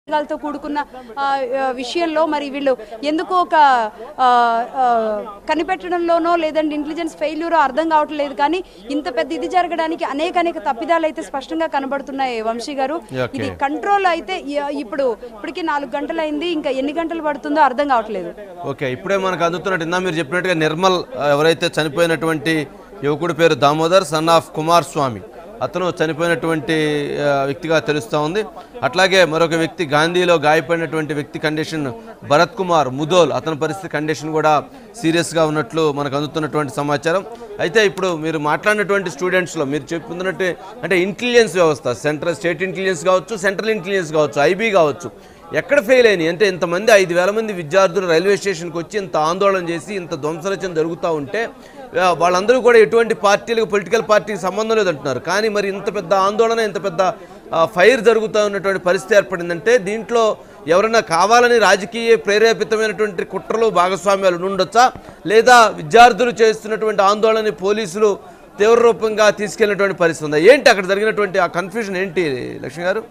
తో కూడుకున్న ఆ, ఆ, విషయంలో మరి వీళ్ళు ఎందుకు ఒక ఆ, ఆ, కనిపెట్టడంలోనో లేదంటే ఇంటెలిజెన్స్ ఫెయిల్యూరో అర్థం కావట్లేదు కానీ ఇంత పెద్ద ఇది జరగడానికి అనేక అనేక తప్పిదాలు అయితే స్పష్టంగా కనబడుతున్నాయి వంశీ గారు Okay. ఇది కంట్రోల్ అయితే ఇ- ఇప్పుడు ఇప్పటికి నాలుగు గంటలు అయింది ఇంకా ఎన్ని గంటలు పడుతుందో అర్థం కావట్లేదు ఓకే ఇప్పుడే మనకు అందుతున్నట్టు ఇందా మీరు చెప్పినట్టుగా నిర్మల్ ఆ, ఎవరైతే చనిపోయినటువంటి యువకుడి పేరు దామోదర్ సన్ ఆఫ్ కుమార్ స్వామి అతను చనిపోయినటువంటి ఆ, వ్యక్తిగా తెలుస్తూ ఉంది అట్లాగే మరొక వ్యక్తి గాంధీలో గాయపడినటువంటి వ్యక్తి కండిషన్ భరత్ కుమార్ ముదోల్ అతని పరిస్థితి కండిషన్ కూడా సీరియస్గా ఉన్నట్లు మనకు అందుతున్నటువంటి సమాచారం అయితే ఇప్పుడు మీరు మాట్లాడినటువంటి స్టూడెంట్స్లో మీరు చెప్పుతున్నట్టు అంటే ఇంటెలిజెన్స్ వ్యవస్థ సెంట్రల్ స్టేట్ ఇంటెలిజెన్స్ కావచ్చు సెంట్రల్ ఇంటెలిజెన్స్ కావచ్చు ఐబీ కావచ్చు ఎక్కడ ఫెయిల్ అయినాయి అంటే ఇంతమంది ఐదు వేల మంది విద్యార్థులు రైల్వే స్టేషన్కి వచ్చి ఇంత ఆందోళన చేసి ఇంత ధ్వంసరచన జరుగుతూ ఉంటే ఆ, వాళ్ళందరూ కూడా ఎటువంటి పార్టీలకు పొలిటికల్ పార్టీకి సంబంధం లేదంటున్నారు కానీ మరి ఇంత పెద్ద ఆందోళన ఇంత పెద్ద ఆ, ఫైర్ జరుగుతూ ఉన్నటువంటి పరిస్థితి ఏర్పడిందంటే దీంట్లో ఎవరైనా కావాలని రాజకీయ ప్రేరేపితమైనటువంటి కుట్రలు భాగస్వామ్యాలు ఉండొచ్చా లేదా విద్యార్థులు చేస్తున్నటువంటి ఆందోళనని పోలీసులు తీవ్ర రూపంగా తీసుకెళ్ళినటువంటి పరిస్థితి ఉందా ఏంటి అక్కడ జరిగినటువంటి ఆ కన్ఫ్యూజన్ ఏంటి లక్ష్మి గారు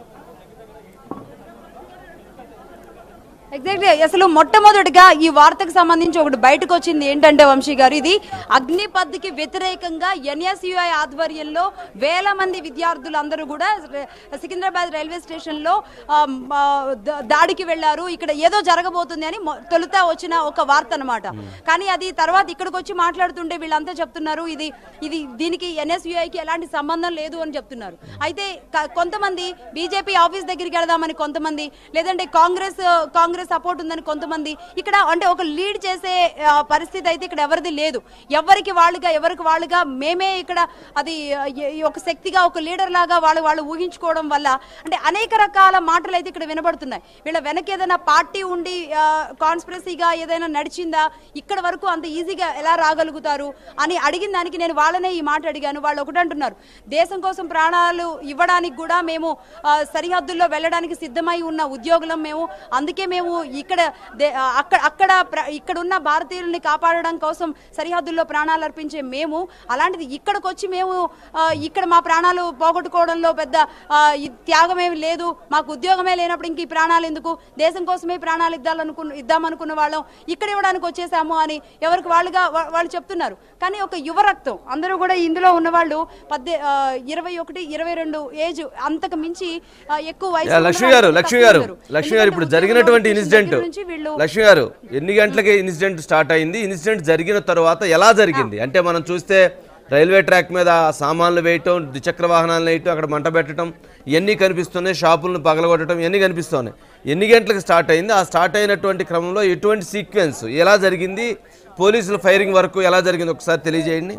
ఎగ్జాక్ట్లీ అసలు మొట్టమొదటిగా ఈ వార్తకు సంబంధించి ఒకటి బయటకు వచ్చింది ఏంటంటే వంశీ గారు ఇది అగ్నిపథ్కి వ్యతిరేకంగా ఎన్ఎస్యుఐ ఆధ్వర్యంలో వేల మంది విద్యార్థులు అందరూ కూడా ర- సికింద్రాబాద్ రైల్వే స్టేషన్ లో ఆమ్, ఆ, ద- దాడికి వెళ్లారు ఇక్కడ ఏదో జరగబోతుంది అని మొ- తొలుత వచ్చిన ఒక వార్త అన్నమాట కానీ అది తర్వాత ఇక్కడికి వచ్చి మాట్లాడుతుంటే వీళ్ళంతా చెప్తున్నారు ఇది ఇది దీనికి ఎన్ఎస్యుఐకి ఎలాంటి సంబంధం లేదు అని చెప్తున్నారు అయితే క- కొంతమంది బీజేపీ ఆఫీస్ దగ్గరికి వెళదామని కొంతమంది లేదంటే కాంగ్రెస్ కాంగ్రెస్ సపోర్ట్ ఉందని కొంతమంది ఇక్కడ అంటే ఒక లీడ్ చేసే ఆ, పరిస్థితి అయితే ఇక్కడ ఎవరిది లేదు ఎవరికి వాళ్ళుగా ఎవరికి వాళ్ళుగా మేమే ఇక్కడ అది ఆ, ఏ- ఈ ఒక శక్తిగా ఒక లీడర్ లాగా వాళ్ళు వాళ్ళు ఊహించుకోవడం వల్ల అంటే అనేక రకాల మాటలు అయితే ఇక్కడ వినబడుతున్నాయి వీళ్ళ వెనక ఏదైనా పార్టీ ఉండి కాన్స్పిరసీగా ఏదైనా నడిచిందా ఇక్కడ వరకు అంత ఈజీగా ఎలా రాగలుగుతారు అని అడిగిన దానికి నేను వాళ్ళనే ఈ మాట అడిగాను వాళ్ళు ఒకటి అంటున్నారు దేశం కోసం ప్రాణాలు ఇవ్వడానికి కూడా మేము ఆ, సరిహద్దుల్లో వెళ్ళడానికి సిద్ధమై ఉన్న ఉద్యోగులం మేము అందుకే మేము ఇక్కడ దే- ఆ, అక్కడ అక్కడ ప్ర- ఇక్కడ ఉన్న భారతీయుల్ని కాపాడడం కోసం సరిహద్దుల్లో ప్రాణాలు అర్పించే మేము అలాంటిది ఇక్కడికి వచ్చి మేము ఆ, ఇక్కడ మా ప్రాణాలు పోగొట్టుకోవడంలో పెద్ద ఆ, ఈ త్యాగమేమి లేదు మాకు ఉద్యోగమే లేనప్పుడు ఇంక ఈ ప్రాణాలు ఎందుకు దేశం కోసమే ప్రాణాలు ఇద్దాలనుకున్న ఇద్దామనుకున్న వాళ్ళం ఇక్కడ ఇవ్వడానికి వచ్చేసాము అని ఎవరికి వాళ్ళుగా వా- వాళ్ళు చెప్తున్నారు కానీ ఒక యువ రక్తం అందరూ కూడా ఇందులో ఉన్న వాళ్ళు పద్దె ఆ, ఇరవై ఒకటి ఇరవై రెండు ఏజ్ అంతకు మించి ఆ, ఎక్కువ వయసు యా, ఉన్న లక్ష్మి వాళ్ళు గారు తక్కువ లక్ష్మి గారు ఉన్నారు. లక్ష్మి గారు ఇప్పుడు ఎందుకంటే జరిగినటువంటి ఉద్యోగ ఇన్సిడెంట్ దగ్గర నుంచి వీళ్ళు లక్ష్మి గారు ఎన్ని గంటలకి ఇన్సిడెంట్ స్టార్ట్ అయింది ఇన్సిడెంట్ జరిగిన తర్వాత ఎలా జరిగింది అంటే మనం చూస్తే రైల్వే ట్రాక్ మీద సామాన్లు వేయటం ద్విచక్ర వాహనాలు వేయటం అక్కడ మంట పెట్టడం ఇవన్నీ కనిపిస్తున్నాయి షాపులను పగలగొట్టడం ఇవన్నీ కనిపిస్తున్నాయి ఎన్ని గంటలకు స్టార్ట్ అయింది ఆ స్టార్ట్ అయినటువంటి క్రమంలో ఎటువంటి సీక్వెన్స్ ఎలా జరిగింది పోలీసుల ఫైరింగ్ వరకు ఎలా జరిగింది ఒకసారి తెలియజేయండి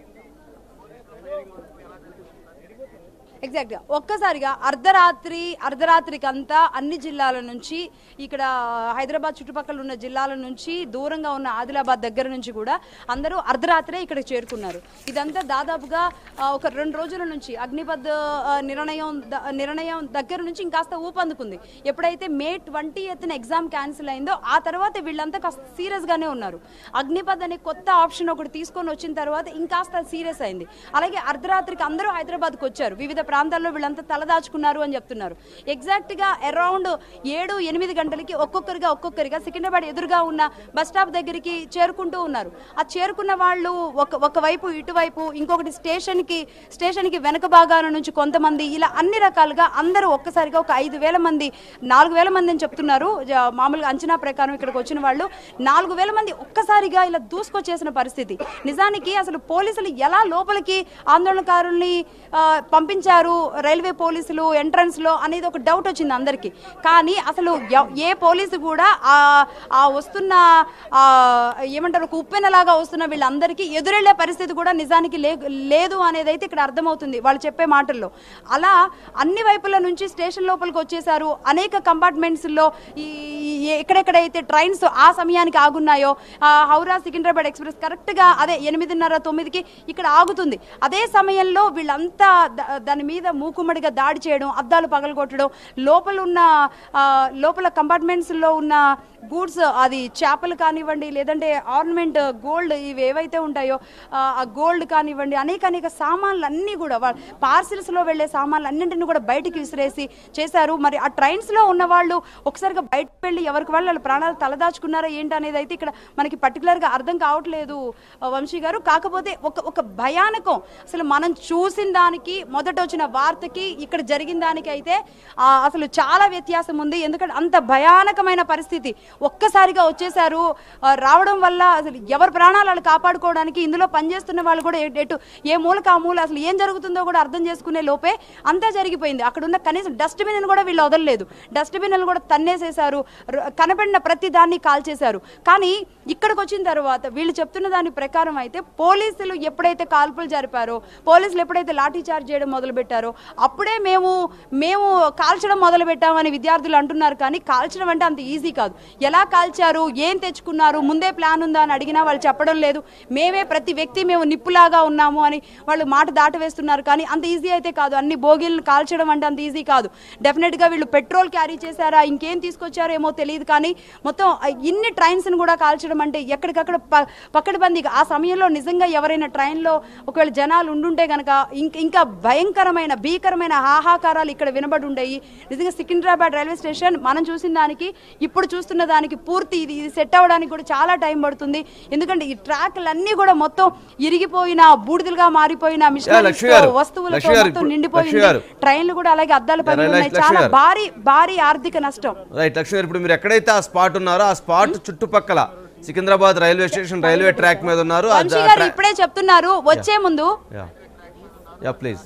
ఎగ్జాక్ట్ గా ఒక్కసారిగా అర్ధరాత్రి అర్ధరాత్రికి అంతా అన్ని జిల్లాల నుంచి ఇక్కడ హైదరాబాద్ చుట్టుపక్కల ఉన్న జిల్లాల నుంచి దూరంగా ఉన్న ఆదిలాబాద్ దగ్గర నుంచి కూడా అందరూ అర్ధరాత్రే ఇక్కడ చేరుకున్నారు ఇదంతా దాదాపుగా ఆ, ఒక రెండు రోజుల నుంచి అగ్నిపథ్ ఆ, నిర్ణయం ద- నిర్ణయం దగ్గర నుంచి ఇంకాస్త ఊపందుకుంది ఎప్పుడైతే మే ట్వంటీ ఎత్తున ఎగ్జామ్ క్యాన్సిల్ అయిందో ఆ తర్వాత వీళ్ళంతా కాస్త సీరియస్ గానే ఉన్నారు అగ్నిపథ్ అనే కొత్త ఆప్షన్ ఒకటి తీసుకొని వచ్చిన తర్వాత ఇంకాస్త సీరియస్ అయింది అలాగే అర్ధరాత్రికి అందరూ హైదరాబాద్కి వచ్చారు వివిధ ప్రాంతాల్లో వీళ్ళంతా తలదాచుకున్నారు అని చెప్తున్నారు ఎగ్జాక్ట్ గా అరౌండ్ ఏడు ఎనిమిది గంటలకి ఒక్కొక్కరిగా ఒక్కొక్కరిగా సికింద్రాబాద్ ఎదురుగా ఉన్న బస్ స్టాప్ దగ్గరికి చేరుకుంటూ ఉన్నారు ఆ చేరుకున్న వాళ్ళు ఒక ఒకవైపు ఇటువైపు ఇంకొకటి స్టేషన్ కి స్టేషన్ కి వెనక భాగాల నుంచి కొంతమంది ఇలా అన్ని రకాలుగా అందరూ ఒక్కసారిగా ఒక ఐదు వేల మంది నాలుగు వేల మంది అని చెప్తున్నారు జ- మామూలుగా అంచనా ప్రకారం ఇక్కడికి వచ్చిన వాళ్ళు నాలుగు వేల మంది ఒక్కసారిగా ఇలా దూసుకొచ్చేసిన పరిస్థితి నిజానికి అసలు పోలీసులు ఎలా లోపలికి ఆందోళనకారుల్ని ఆ, పంపించారు రైల్వే పోలీసులు ఎంట్రన్స్ లో అనేది ఒక డౌట్ వచ్చింది అందరికి కానీ అసలు ఎవ- ఏ పోలీసు కూడా ఆ ఆ వస్తున్న ఆ, ఏమంటారు ఒక ఉప్పెనలాగా వస్తున్న వీళ్ళందరికీ ఎదురెళ్లే పరిస్థితి కూడా నిజానికి లే లేదు అనేది అయితే ఇక్కడ అర్థమవుతుంది వాళ్ళు చెప్పే మాటల్లో అలా అన్ని వైపుల నుంచి స్టేషన్ లోపలికి వచ్చేసారు అనేక కంపార్ట్మెంట్స్ లో ఈ ఈ- ఎక్కడెక్కడైతే ట్రైన్స్ ఆ సమయానికి ఆగున్నాయో ఆ, హౌరా సికింద్రాబాద్ ఎక్స్ప్రెస్ కరెక్ట్ గా అదే ఎనిమిదిన్నర తొమ్మిదికి ఇక్కడ ఆగుతుంది అదే సమయంలో వీళ్ళంతా ద- దాని మీద మూకుమ్మడిగా దాడి చేయడం అద్దాలు పగలగొట్టడం లోపల ఉన్న ఆ, లోపల కంపార్ట్మెంట్స్ లో ఉన్న గూడ్స్ అది చేపలు కానివ్వండి లేదంటే ఆర్నమెంట్ గోల్డ్ ఇవి ఏవైతే ఉంటాయో ఆ, ఆ గోల్డ్ కానివ్వండి అనేక అనేక సామాన్లు అన్నీ కూడా పార్సిల్స్లో వెళ్ళే సామాన్లు అన్నింటిని కూడా బయటికి విసిరేసి చేశారు మరి ఆ ట్రైన్స్లో ఉన్న వాళ్ళు ఒకసారిగా బయటకు వెళ్ళి ఎవరికి వాళ్ళు వాళ్ళ ప్రాణాలు తలదాచుకున్నారా ఏంటి అనేది అయితే ఇక్కడ మనకి పర్టికులర్గా అర్థం కావట్లేదు ఆ, వంశీ గారు కాకపోతే ఒక ఒక భయానకం అసలు మనం చూసిన దానికి మొదట వచ్చిన వార్తకి ఇక్కడ జరిగిన దానికి అయితే ఆ, అసలు చాలా వ్యత్యాసం ఉంది ఎందుకంటే అంత భయానకమైన పరిస్థితి ఒక్కసారిగా వచ్చేసారు ఆ, రావడం వల్ల అసలు ఎవరి ప్రాణాలు వాళ్ళు కాపాడుకోవడానికి ఇందులో పనిచేస్తున్న వాళ్ళు కూడా ఎటు- ఎటు ఏ మూలక ఆ మూల అసలు ఏం జరుగుతుందో కూడా అర్థం చేసుకునే లోపే అంతా జరిగిపోయింది అక్కడ ఉన్న కనీసం డస్ట్బిన్ కూడా వీళ్ళు వదలలేదు డస్ట్బిన్లు కూడా తన్నేసేశారు ర- కనబడిన ప్రతి దాన్ని కాల్చేశారు కానీ ఇక్కడికి వచ్చిన తర్వాత వీళ్ళు చెప్తున్న దాని ప్రకారం అయితే పోలీసులు ఎప్పుడైతే కాల్పులు జరిపారో పోలీసులు ఎప్పుడైతే లాఠీ చార్జ్ చేయడం మొదలు పెట్టారో అప్పుడే మేము మేము కాల్చడం మొదలు పెట్టామని విద్యార్థులు అంటున్నారు కానీ కాల్చడం అంటే అంత ఈజీ కాదు ఎలా కాల్చారు ఏం తెచ్చుకున్నారు ముందే ప్లాన్ ఉందా అని అడిగినా వాళ్ళు చెప్పడం లేదు మేమే ప్రతి వ్యక్తి మేము నిప్పులాగా ఉన్నాము అని వాళ్ళు మాట దాటవేస్తున్నారు కానీ అంత ఈజీ అయితే కాదు అన్ని బోగీలను కాల్చడం అంటే అంత ఈజీ కాదు డెఫినెట్గా వీళ్ళు పెట్రోల్ క్యారీ చేశారా ఇంకేం తీసుకొచ్చారో ఏమో తెలియదు కానీ మొత్తం ఆ ఇన్ని ట్రైన్స్ని కూడా కాల్చడం అంటే ఎక్కడికక్కడ ప- పక్కడబందీగా ఆ సమయంలో నిజంగా ఎవరైనా ట్రైన్లో ఒకవేళ జనాలు ఉండుంటే కనుక ఇంక ఇంకా భయంకరమైన భీకరమైన హాహాకారాలు ఇక్కడ వినబడి ఉండేవి నిజంగా సికింద్రాబాద్ రైల్వే స్టేషన్ మనం చూసిన దానికి ఇప్పుడు చూస్తున్న దానికి పూర్తి ఇది ఇది సెట్ అవ్వడానికి కూడా చాలా టైం పడుతుంది ఎందుకంటే ఈ ట్రాక్లన్నీ కూడా మొత్తం ఇరిగిపోయిన బూడిదలుగా మారిపోయిన మిషనరీస్ లక్ష్మి గారు, వస్తువులతో లక్ష్మి గారు, మొత్తం ఇప్పుడు- నిండిపోయింది లక్ష్మి గారు. ట్రైన్లు కూడా అలాగే అద్దాలు పగిలి రైట్, ఉన్నాయి లక్ష్మి చాలా గారు. భారీ భారీ ఆర్థిక నష్టం రైట్ లక్ష్మి గారు ఇప్పుడు మీరు ఎక్కడైతే ఆ స్పాట్ ఉన్నారో ఆ స్పాట్ చుట్టుపక్కల Secunderabad railway station railway track మీద ఉన్నారు ఆ వంశీ జా- గారు ట్రా- ఇప్పుడే చెప్తున్నారు వచ్చే ముందు యా యా ప్లీజ్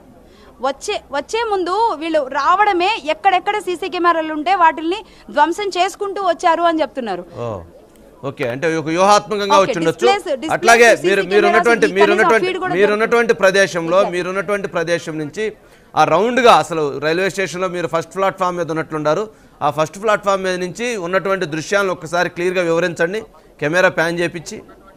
వచ్చే వచ్చే ముందు వీళ్ళు రావడమే ఎక్కడెక్కడ సీసీ కెమెరాలు ఉంటే వాటిని ధ్వంసం చేసుకుంటూ వచ్చారు అని చెప్తున్నారు ఓ ఓకే అంటే ఒక వ్యూహాత్మకంగా Okay, వచ్చిండొచ్చు displays- displays అట్లాగే CC మీరు cameras మీరున్నటువంటి ఈ మీరున్నటువంటి కనీసం feed కూడా మీరున్నటువంటి ప్రదేశంలో మీరున్నటువంటి ప్రదేశం నుంచి ఆ రౌండ్గా అసలు రైల్వే స్టేషన్లో మీరు ఫస్ట్ ప్లాట్ఫామ్ మీద ఉన్నట్లున్నారు ఆ ఫస్ట్ ప్లాట్ఫామ్ మీద నుంచి ఉన్నటువంటి దృశ్యాలను ఒక్కసారి క్లియర్గా వివరించండి కెమెరా ప్యాన్ చేపించి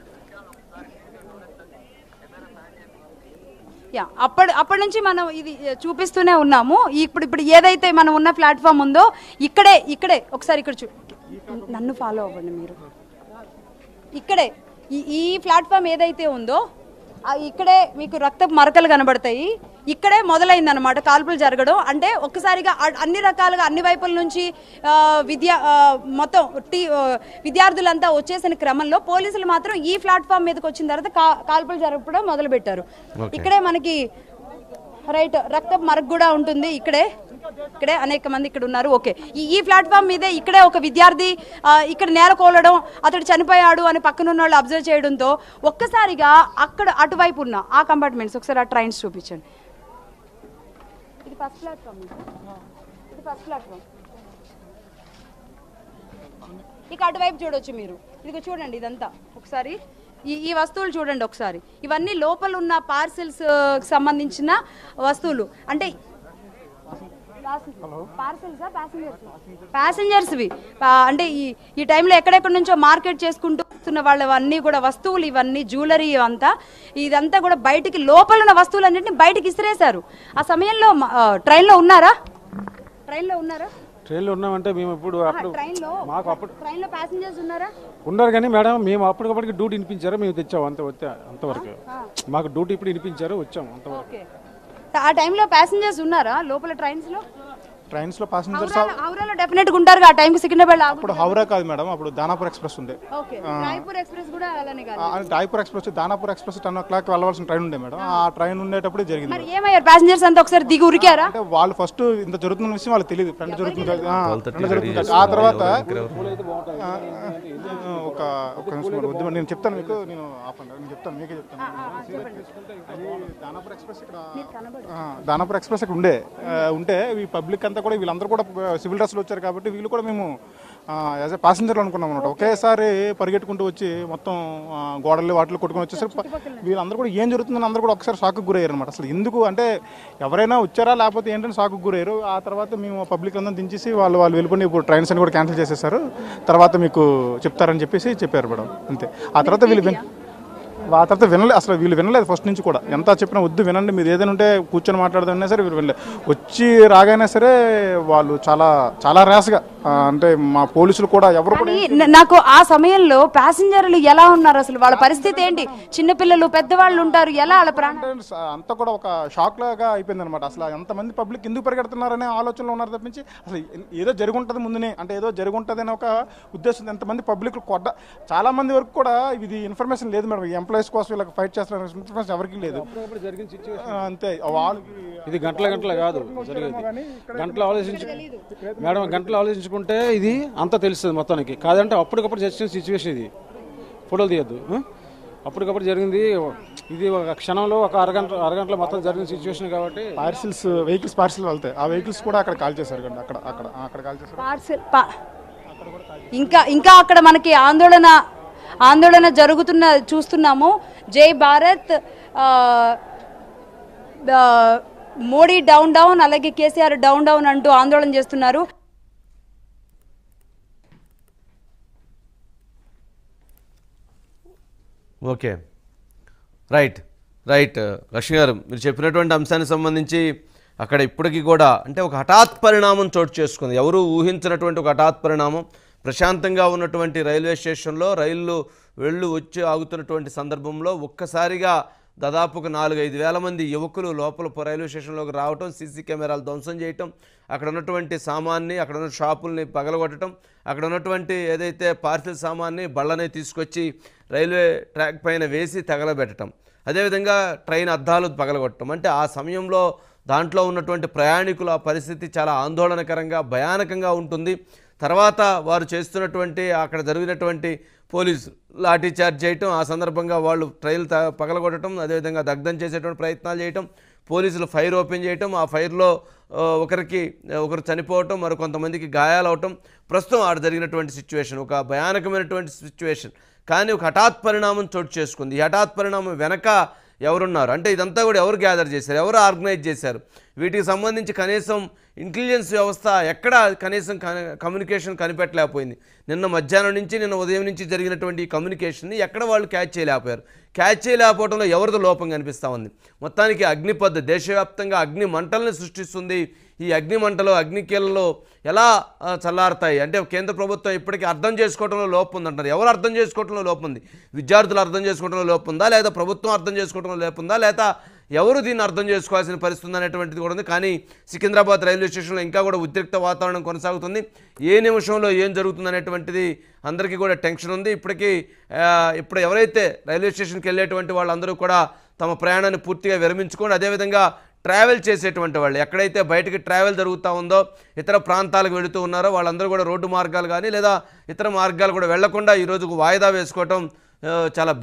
యా అప్పటి అప్పటి నుంచి మనం ఇది చూపిస్తూనే ఉన్నాము ఇప్పుడు ఇప్పుడు ఏదైతే మనం ఉన్న ప్లాట్ఫామ్ ఉందో ఇక్కడే ఇక్కడే ఒకసారి ఇక్కడ చూ నన్ను ఫాలో అవ్వండి మీరు ఇక్కడే ఈ ఈ ప్లాట్ఫామ్ ఏదైతే ఉందో ఆ ఇక్కడే మీకు రక్త మరకలు కనబడతాయి ఇక్కడే మొదలైంది అనమాట కాల్పులు జరగడం అంటే ఒక్కసారిగా అ- అన్ని రకాలుగా అన్ని వైపుల నుంచి ఆ, విద్యా ఆ, మొత్తం టీ ఆ, విద్యార్థులంతా వచ్చేసిన క్రమంలో పోలీసులు మాత్రం ఈ ప్లాట్ఫామ్ మీదకి వచ్చిన తర్వాత కా- కాల్పులు జరపడం మొదలు పెట్టారు ఇక్కడే మనకి రైట్ రక్త మరక కూడా ఉంటుంది ఇక్కడే ఇక్కడే అనేక మంది ఇక్కడ ఉన్నారు ఓకే ఈ ఈ ప్లాట్ఫామ్ మీదే ఇక్కడే ఒక విద్యార్థి ఆ, ఇక్కడ నేల కోలడం అతడు చనిపోయాడు అని పక్కన ఉన్న వాళ్ళు అబ్జర్వ్ చేయడంతో ఒక్కసారిగా అక్కడ అటువైపు ఉన్న ఆ కంపార్ట్మెంట్స్ ఒకసారి ఆ ట్రైన్స్ చూపించండి ఇది ఫస్ట్ ప్లాట్ఫామ్ ఇది ఫస్ట్ ప్లాట్ఫామ్ ఇక అటువైపు చూడొచ్చు మీరు ఇదిగో చూడండి ఇదంతా ఒకసారి ఈ ఈ వస్తువులు చూడండి ఒకసారి ఇవన్నీ లోపల ఉన్న పార్సిల్స్ సంబంధించిన వస్తువులు అంటే ప్యాసింజర్స్వి అంటే ఈ ఈ టైంలో ఎక్కడెక్కడి నుంచో మార్కెట్ చేసుకుంటూ వస్తున్న వాళ్ళ అన్నీ కూడా వస్తువులు ఇవన్నీ జ్యువెలరీ అంతా ఇదంతా కూడా బయటికి లోపల ఉన్న వస్తువులన్నింటినీ బయటికి ఇసిరేశారు ఆ సమయంలో మ- ఆ, ట్రైన్లో ఉన్నారా ట్రైన్లో ఉన్నారా ట్రైన్లో ఉన్నామంటే మేము ఇప్పుడు అప్పుడు ట్రైన్లో మాకు అప్పుడు ట్రైన్లో ప్యాసింజర్స్ ఉన్నారా ఉన్నారు కానీ మేడం మేము అప్పటికప్పటికి డ్యూటీ వినిపించారు మేము తెచ్చాము అంత వచ్చా అంతవరకు మాకు డ్యూటీ ఇప్పుడు వినిపించారు వచ్చాము అంతవరకు ఓకే ఆ టైంలో ప్యాసింజర్స్ ఉన్నారా లోపల ట్రైన్స్ లో ట్రైన్స్ లో ప్యాసింజర్స్ హౌరా- హౌరాలో డెఫినెట్ గా ఉంటారు ఆ టైంకి సికింద్రాబాద్ ఆగు అప్పుడు హౌరా కాదు మేడం అప్పుడు దానాపూర్ ఎక్స్ప్రెస్ ఉండే ఓకే రాయపూర్ ఎక్స్ప్రెస్ కూడా అలానే కాదు ఆ, Raipur express Danapur express ten o'clock వెళ్ళవలసిన ట్రైన్ ఉండే మేడం ఆ ట్రైన్ ఉండేటప్పుడు జరిగింది మరి ఏమయ్యారు ప్యాసింజర్స్ అంతా ఒకసారి దిగి ఉరికారా అంటే వాళ్ళు ఫస్ట్ ఇంత జరుగుతున్న విషయం వాళ్ళకి తెలియదు ఫ్రెండ్ జరుగుతుంది కాదు. ఆ, ట్వెల్వ్ థర్టీ ఫ్రెండ్ జరుగుతుంది కాదు. ఆ తర్వాత ఆ, ఆ, ఒక ఒక నిమిషం మేడం, వద్దు మేడం, నేను చెప్తాను మీకు నేను ఆపండి నేను చెప్తాను మీకే చెప్తాను అది దానాపూర్ ఎక్స్ప్రెస్ ఇక్కడ ఆ, దానాపూర్ ఎక్స్ప్రెస్ ఇక్కడ ఉండే ఆ, ఉంటే ఈ పబ్లిక్ అంతా కూడా వీళ్ళందరూ కూడా సివిల్ డ్రెస్లో వచ్చారు కాబట్టి వీళ్ళు కూడా మేము యాజ్ ఎ ప్యాసింజర్లు అనుకున్నాం అనమాట ఒకేసారి పరిగెట్టుకుంటూ వచ్చి మొత్తం ఆ, గోడలు వాటిలో కొట్టుకొని వచ్చేసరికి ప- వీళ్ళందరూ కూడా ఏం జరుగుతుందని అందరూ కూడా ఒకసారి షాక్ గురయ్యారు అనమాట అసలు ఎందుకు అంటే ఎవరైనా వచ్చారా లేకపోతే ఏంటని షాక్ గురయ్యారు ఆ తర్వాత మేము పబ్లిక్ అందరం దించేసి వాళ్ళు వాళ్ళు వెళ్ళిపోయి ఇప్పుడు ట్రైన్స్ అని కూడా క్యాన్సిల్ చేసేసారు తర్వాత మీకు చెప్తారని చెప్పేసి చెప్పారు మేడం అంతే ఆ తర్వాత వీళ్ళు వెన్- ఆ తర్వాత వినలేదు అసలు వీళ్ళు వినలేదు ఫస్ట్ నుంచి కూడా ఎంత చెప్పినా వద్దు వినండి మీరు ఏదైనా ఉంటే కూర్చొని మాట్లాడదన్నా సరే వీళ్ళు వినలేదు వచ్చి రాగానే సరే వాళ్ళు చాలా చాలా ర్యాష్గా ఆ, అంటే మా పోలీసులు కూడా ఎవరు కూడా కానీ న- నాకు ఆ సమయంలో ప్యాసింజర్లు ఎలా ఉన్నారు అసలు వాళ్ళ పరిస్థితి ఏంటి చిన్నపిల్లలు పెద్దవాళ్ళు ఉంటారు ఎలా వాళ్ళ ప్రాణం అంటే స- అంతా కూడా ఒక షాక్ లాగా అయిపోయింది అనమాట అసలు ఎంతమంది పబ్లిక్ ఎందుకు పరిగెడుతున్నారనే ఆలోచనలో ఉన్నారు తప్పించి అసలు ఏదో జరుగుంటుంది ముందునే అంటే ఏదో జరుగుంటుంది అనే ఒక ఉద్దేశం ఎంతమంది పబ్లిక్ కొడ్డ చాలా మంది వరకు కూడా ఇది ఇన్ఫర్మేషన్ లేదు మేడం ఎంప్లాయీస్ కోసం వీళ్ళకి ఫైట్ చేస్తున్నారు ఇన్ఫర్మేషన్ ఎవరికి లేదు జరిగిన సిచ్యువేషన్ ఆ, అంతే వాళ్ళకి ఇది గంటల గంటల కాదు జరిగేది గంటలు ఆలోచించు మేడం గంటలు ఆలోచించుకుంటే ఇది అంతా తెలుస్తుంది మొత్తానికి కాదంటే అప్పటికప్పుడు చచ్చిన సిచ్యువేషన్ ఇది ఫోటోలు తీయద్దు ఆ? అప్పటికప్పుడు జరిగింది ఇది ఒక క్షణంలో ఒక అరగంట అరగంటలో మొత్తం జరిగిన సిచ్యువేషన్ కాబట్టి పార్సిల్స్ వెహికల్స్ పార్సిల్ వెళ్తాయి ఆ వెహికల్స్ కూడా అక్కడ కాల్ చేశారు కండి అక్కడ అక్కడ ఆ, అక్కడ కాల్ చేశారు పార్సెల్ పా- ఇంకా ఇంకా అక్కడ మనకి ఆందోళన ఆందోళన జరుగుతున్న చూస్తున్నాము జై భారత్ ఆ, ఆ, మోడీ డౌన్ డౌన్ అలాగే కేసీఆర్ డౌన్ డౌన్ అంటూ ఆందోళన చేస్తున్నారు ఓకే రైట్ రైట్ లక్ష్మి గారు మీరు చెప్పినటువంటి అంశానికి సంబంధించి అక్కడ ఇప్పటికీ కూడా అంటే ఒక హఠాత్ పరిణామం చోటు చేసుకుంది ఎవరు ఊహించినటువంటి ఒక హఠాత్ పరిణామం ప్రశాంతంగా ఉన్నటువంటి రైల్వే స్టేషన్లో రైళ్లు వెళ్ళు వచ్చి ఆగుతున్నటువంటి సందర్భంలో ఒక్కసారిగా దాదాపు ఒక నాలుగు ఐదు వేల మంది యువకులు లోపల ప- రైల్వే స్టేషన్లోకి రావటం సీసీ కెమెరాలు ధ్వంసం చేయటం అక్కడ ఉన్నటువంటి సామాన్ని అక్కడ ఉన్న షాపుల్ని పగలగొట్టడం అక్కడ ఉన్నటువంటి ఏదైతే పార్సిల్ సామాన్ని బళ్ళని తీసుకొచ్చి రైల్వే ట్రాక్ పైన వేసి తగలబెట్టడం అదేవిధంగా ట్రైన్ అద్దాలు పగలగొట్టడం అంటే ఆ సమయంలో దాంట్లో ఉన్నటువంటి ప్రయాణికుల పరిస్థితి చాలా ఆందోళనకరంగా భయానకంగా ఉంటుంది తర్వాత వారు చేస్తున్నటువంటి అక్కడ జరిగినటువంటి పోలీసు లాఠీ చార్జ్ చేయటం ఆ సందర్భంగా వాళ్ళు ట్రైన్లు త పగలగొట్టడం అదేవిధంగా దగ్ధం చేసేటువంటి ప్రయత్నాలు చేయటం పోలీసులు ఫైర్ ఓపెన్ చేయటం ఆ ఫైర్లో ఆ, ఒకరికి ఒకరు చనిపోవటం మరి కొంతమందికి గాయాలవటం ప్రస్తుతం ఆడ జరిగినటువంటి సిచ్యువేషన్ ఒక భయానకమైనటువంటి సిచ్యువేషన్ కానీ ఒక హఠాత్ పరిణామం చోటు చేసుకుంది ఈ హఠాత్ పరిణామం వెనక ఎవరున్నారు అంటే ఇదంతా కూడా ఎవరు గ్యాదర్ చేశారు ఎవరు ఆర్గనైజ్ చేశారు వీటికి సంబంధించి కనీసం ఇంటెలిజెన్స్ వ్యవస్థ ఎక్కడ కనీసం కన- కమ్యూనికేషన్ కనిపెట్టలేకపోయింది నిన్న మధ్యాహ్నం నుంచి నిన్న ఉదయం నుంచి జరిగినటువంటి ఈ కమ్యూనికేషన్ని ఎక్కడ వాళ్ళు క్యాచ్ చేయలేకపోయారు క్యాచ్ చేయలేకపోవడంలో ఎవరిదో లోపం కనిపిస్తూ ఉంది మొత్తానికి అగ్నిపద్ధ దేశవ్యాప్తంగా అగ్ని మంటల్ని సృష్టిస్తుంది ఈ అగ్ని మంటలు అగ్నికీలలో ఎలా ఆ, చల్లారుతాయి అంటే కేంద్ర ప్రభుత్వం ఇప్పటికీ అర్థం చేసుకోవడంలో లోపం ఉందంటారు ఎవరు అర్థం చేసుకోవడంలో లోపం ఉంది విద్యార్థులు అర్థం చేసుకోవడంలో లోపం ఉందా లేదా ప్రభుత్వం అర్థం చేసుకోవడంలో లోపం ఉందా లేదా ఎవరు దీన్ని అర్థం చేసుకోవాల్సిన పరిస్థితి ఉంది అనేటువంటిది కూడా ఉంది కానీ సికింద్రాబాద్ రైల్వే స్టేషన్లో ఇంకా కూడా ఉద్రిక్త వాతావరణం కొనసాగుతుంది ఏ నిమిషంలో ఏం జరుగుతుంది అనేటువంటిది అందరికీ కూడా టెన్షన్ ఉంది ఇప్పటికీ ఆ, ఇప్పుడు ఎవరైతే రైల్వే స్టేషన్కి వెళ్ళేటువంటి వాళ్ళందరూ కూడా తమ ప్రయాణాన్ని పూర్తిగా విరమించుకొని అదేవిధంగా ట్రావెల్ చేసేటువంటి వాళ్ళు ఎక్కడైతే బయటికి ట్రావెల్ జరుగుతూ ఉందో ఇతర ప్రాంతాలకు వెళుతూ ఉన్నారో వాళ్ళందరూ కూడా రోడ్డు మార్గాలు కానీ లేదా ఇతర మార్గాలు కూడా వెళ్లకుండా ఈరోజు వాయిదా వేసుకోవటం ఆ, చాలా